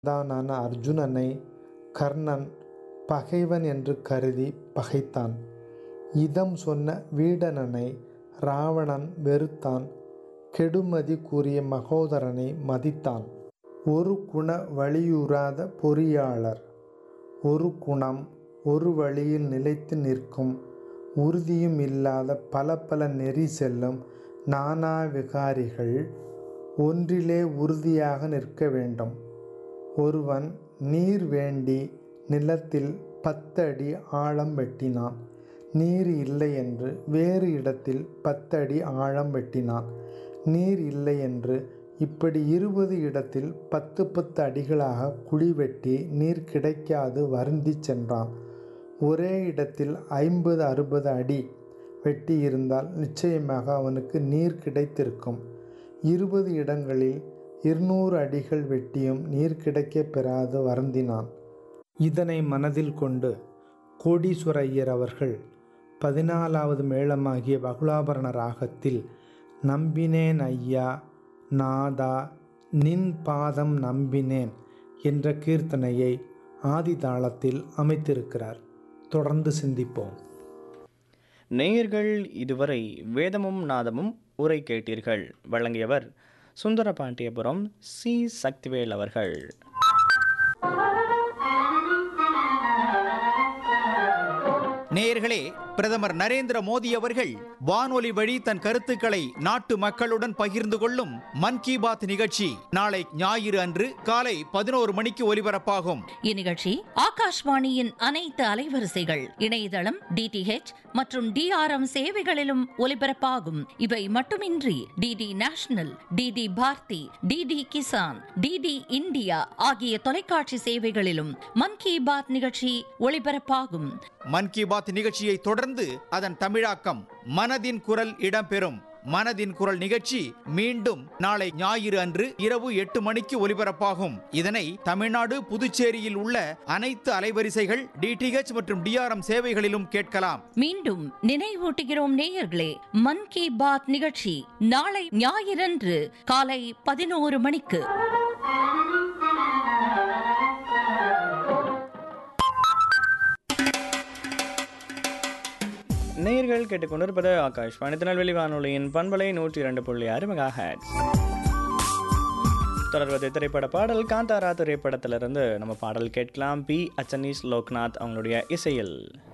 தானான அர்ஜுனனை கர்ணன் பகைவன் என்று கருதி பகைத்தான் இதம் சொன்ன வீடணனை ராவணன் வெறுத்தான் கெடுமதி கூறிய மகோதரனை மதித்தான் ஒரு குண வழியுறாத பொறியாளர் ஒரு குணம் ஒரு வழியில் நிலைத்து நிற்கும் உறுதியும் இல்லாத பல பல நெறி செல்லும் நானா விகாரிகள் ஒன்றிலே உறுதியாக நிற்க வேண்டும் ஒருவன் நீர் வேண்டி நிலத்தில் பத்தடி ஆழம் வெட்டினான் நீர் இல்லை என்று வேறு இடத்தில் பத்தடி ஆழம் வெட்டினான் நீர் இல்லை என்று இப்படி இருபது இடத்தில் பத்து பத்து அடிகளாக குழி வெட்டி நீர் கிடைக்காது வருந்தி சென்றான் ஒரே இடத்தில் ஐம்பது அறுபது அடி வெட்டி இருந்தால் நிச்சயமாக அவனுக்கு நீர் கிடைத்திருக்கும் இருபது இடங்களில் இருநூறு அடிகள் வெட்டியும் நீர் கிடைக்கப் பெறாது வருந்தினான் இதனை மனதில் கொண்டு கோடீஸ்வர ஐயர் அவர்கள் பதினாலாவது மேளமாகிய பகுலாபரண ராகத்தில் நம்பினேன் ஐயா நாதா நின் பாதம் நம்பினேன் என்ற கீர்த்தனையை ஆதி தாளத்தில் அமைத்திருக்கிறார் தொடர்ந்து சிந்திப்போம் நேயர்கள் இதுவரை வேதமும் நாதமும் உரை கேட்டீர்கள் வழங்கியவர் சுந்தர பாண்டியபுரம் சி சக்திவேல் அவர்கள் நேயர்களே பிரதமர் நரேந்திர மோடி அவர்கள் வானொலி வழி தன் கருத்துக்களை நாட்டு மக்களுடன் பகிர்ந்து கொள்ளும் மன் கி பாத் நிகழ்ச்சி நாளை ஞாயிறு அன்று காலை பதினோரு மணிக்கு ஒலிபரப்பாகும் இந்நிகழ்ச்சி ஆகாஷ்வாணியின் அனைத்து அலைவரிசைகள் இணையதளம் டிடிஹெச் மற்றும் டிஆர்எம் சேவைகளிலும் ஒலிபரப்பாகும் இவை மட்டுமின்றி DD National DD Bharati DD Kisan DD India ஆகிய தொலைக்காட்சி சேவைகளிலும் மன் கி பாத் நிகழ்ச்சி ஒளிபரப்பாகும் மன் கி பாத் நிகழ்ச்சியை தொடர்ந்து அதன் தமிழாக்கம் மனதின் குரல் இடம்பெறும் மனதின் குரல் நிகழ்ச்சி மீண்டும் நாளை ஞாயிறு அன்று இரவு எட்டு மணிக்கு ஒலிபரப்பாகும் இதனை தமிழ்நாடு புதுச்சேரியில் உள்ள அனைத்து அலைவரிசைகள் டிடிஹெச் மற்றும் டிஆர்எம் சேவைகளிலும் கேட்கலாம் மீண்டும் நினைவூட்டுகிறோம் நேயர்களே மன் கி பாத் நிகழ்ச்சி நாளை ஞாயிறன்று காலை பதினோரு மணிக்கு நேயர்கள் கேட்டுக்கொண்டிருப்பது ஆகாஷ்வாணி திருநெல்வேலி வானொலியின் பண்பலை நூற்றி இரண்டு புள்ளி ஆறு மெகா தொடர்வது திரைப்பட பாடல் காந்தாரா திரைப்படத்திலிருந்து நம்ம பாடல் கேட்கலாம் பி அச்சனீஸ் லோக்நாத் அவங்களுடைய இசையில்